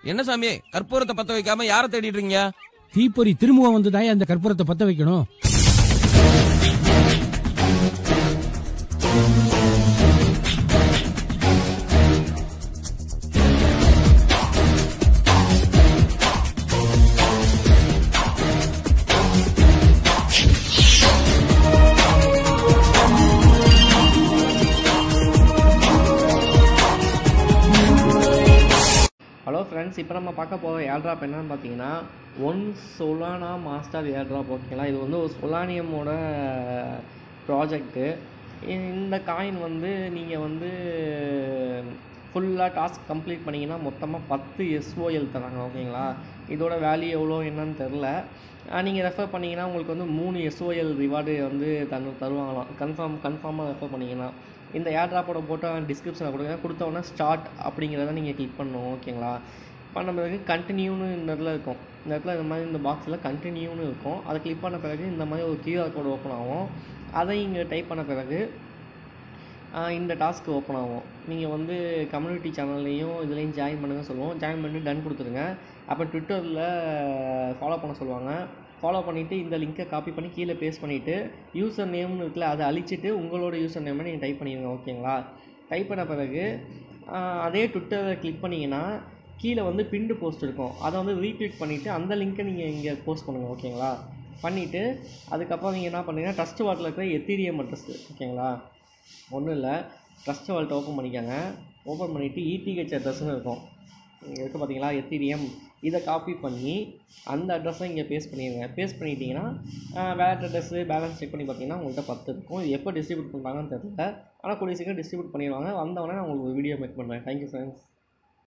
என்ன சாமி கற்பூரத்தை பத்த வைக்காம யாரை தேடிட்டு இருக்கீங்க தீப்பொறி திரும்பவும் வந்துதான் அந்த கற்பூரத்தை பத்த வைக்கணும் ஹலோ ஃப்ரெண்ட்ஸ் இப்போ நம்ம பார்க்க போகிற ஏர்ட்ராப் என்னன்னு பார்த்தீங்கன்னா ஒன் சொலானா மாஸ்டர் ஏர்ட்ராப் ஓகேங்களா இது வந்து ஒரு சொலானியமோட ப்ராஜெக்ட்டு இந்த காயின் வந்து நீங்கள் வந்து ஃபுல்லாக டாஸ்க் கம்ப்ளீட் பண்ணிங்கன்னா மொத்தமாக பத்து எஸ்ஓஎல் தராங்க ஓகேங்களா இதோட வேல்யூ எவ்வளோ என்னன்னு தெரில நீங்கள் ரெஃபர் பண்ணிங்கன்னா உங்களுக்கு வந்து மூணு எஸ்ஓஎல் ரிவார்டு வந்து தரு தருவாங்களாம் கன்ஃபார்ம் கன்ஃபார்மாக ரெஃபர் பண்ணிங்கன்னா இந்த ஏர்ட்ராப்போட போட்டோ டிஸ்கிரிப்ஷனில் கொடுங்க கொடுத்த உடனே ஸ்டார்ட் அப்படிங்கிறத நீங்கள் கிளிக் பண்ணணும் ஓகேங்களா பண்ண பிறகு கண்டினியூன்னு இந்த இடத்துல இருக்கும் இந்த இடத்துல இந்த மாதிரி இந்த பாக்ஸில் கண்டினியூன்னு இருக்கும் அதை கிளிக் பண்ண பிறகு இந்த மாதிரி ஒரு கியூஆர் கோடு ஓப்பன் ஆகும் அதை இங்கே டைப் பண்ண பிறகு ஆஹ் இந்த டாஸ்க் ஓப்பன் ஆகும் நீங்கள் வந்து கம்யூனிட்டி சேனல்லையும் இதுலேயும் ஜாயின் பண்ணுங்க சொல்லுவோம் ஜாயின் பண்ணி டன் கொடுத்துருங்க அப்போ ட்விட்டரில் ஃபாலோ பண்ண சொல்லுவாங்க ஃபாலோ பண்ணிவிட்டு இந்த லிங்க்கை காப்பி பண்ணி கீழே பேஸ்ட் பண்ணிவிட்டு யூசர் நேம்னு இருக்குல்ல அதை அழிச்சிட்டு உங்களோட யூசர் நேமை நீங்கள் டைப் பண்ணிடுங்க ஓகேங்களா டைப் பண்ண பிறகு ஆஹ் அதே ட்விட்டரை கிளிக் பண்ணிங்கன்னா கீழே வந்து பிண்டு போஸ்ட் இருக்கும் அதை வந்து ரீட்வீட் பண்ணிவிட்டு அந்த லிங்க்கை நீங்கள் இங்கே போஸ்ட் பண்ணுங்கள் ஓகேங்களா பண்ணிவிட்டு அதுக்கப்புறம் நீங்கள் என்ன பண்ணுறீங்கன்னா ட்ரஸ்ட் வாட்டில் இருக்கிற எத்தீரியம் அட்ரஸ் ஓகேங்களா ஒன்றும் இல்லை ட்ரஸ்ட் வால்ட்டை ஓப்பன் பண்ணிக்கோங்க ஓப்பன் பண்ணிவிட்டு இடிஹெச் அட்ரஸ்னு இருக்கும் இங்கே இருக்குது பார்த்தீங்களா எத்தீரியம் இதை காப்பி பண்ணி அந்த அட்ரஸை இங்கே பேஸ்ட் பண்ணிடுங்க பேஸ்ட் பண்ணிட்டீங்கன்னா வேலட் அட்ரஸ்ஸு பேலன்ஸ் செக் பண்ணி பார்த்தீங்கன்னா உங்கள்கிட்ட பத்து இருக்கும் இது எப்போ டிஸ்ட்ரிபியூட் பண்ணுறாங்கன்னு தெரியல ஆனால் கூடிய சீக்கிரம் டிஸ்ட்ரிபியூட் பண்ணிடுவாங்க வந்தவொடனே நான் உங்களுக்கு ஒரு வீடியோ மேக் பண்ணுறேன் தேங்க்யூ ஃப்ரெண்ட்ஸ்